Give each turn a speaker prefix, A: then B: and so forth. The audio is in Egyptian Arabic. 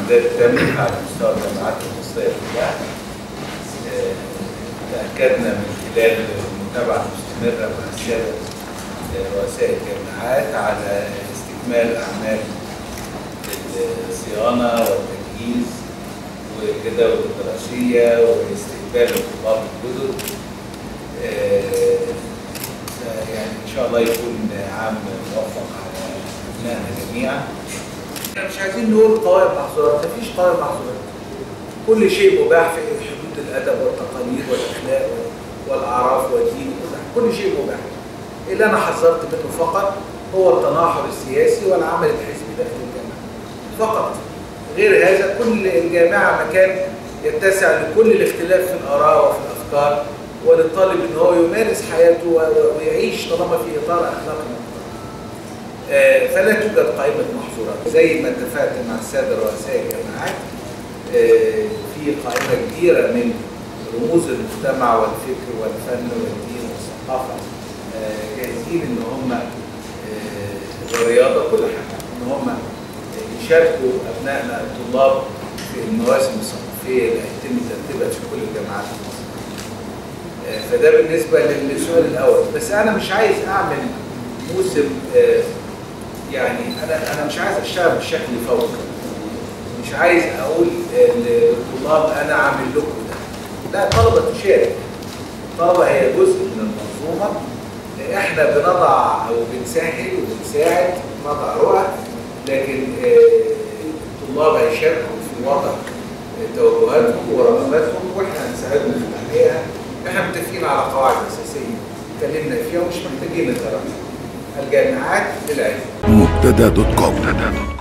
A: اعداد تامه على مستوى الجامعات المصريه كلها آه، تاكدنا من خلال المتابعه المستمره مع الساده آه، رؤساء الجامعات على استكمال اعمال الصيانه والتجهيز والجداول الدراسيه واستقبال الطلاب الجدد آه، يعني ان شاء الله يكون عام موفق على ابنائنا جميعا. احنا مش عايزين نقول قوائم محظورات، مفيش قوائم محظورات. كل شيء مباح في حدود الادب والتقاليد والاخلاق والاعراف والدين كل شيء مباح. اللي انا حذرت منه فقط هو التناحر السياسي والعمل الحزبي داخل الجامعه. فقط. غير هذا كل الجامعه مكان يتسع لكل الاختلاف في الاراء وفي الافكار وللطالب ان هو يمارس حياته ويعيش طالما في اطار اخلاقي آه فلا توجد قائمه محظورات زي ما اتفقت مع الساده رؤساء الجامعات آه في قائمه كبيره من رموز المجتمع والفكر والفن والدين والثقافه آه جاهزين ان هم والرياضه كل حاجه ان هم يشاركوا ابنائنا الطلاب في المواسم الثقافيه اللي هيتم ترتيبها في كل الجامعات المصريه. فده بالنسبة للسؤال الأول بس أنا مش عايز أعمل موسم يعني أنا أنا مش عايز أشتغل بشكل فوقي مش عايز أقول للطلاب أنا عامل لكم ده لا الطلبة تشارك الطلبة هي جزء من المنظومة إحنا بنضع أو بنسهل وبنساعد نضع رؤى لكن الطلاب هيشاركوا في وضع توجهاتهم ورغباتهم وإحنا هنساعدهم في تحقيقها احنا متفقين على قواعد اساسيه اتكلمنا فيها ومش محتاجين نتراجع الجامعات للعلم
B: مبتدا دوت كوم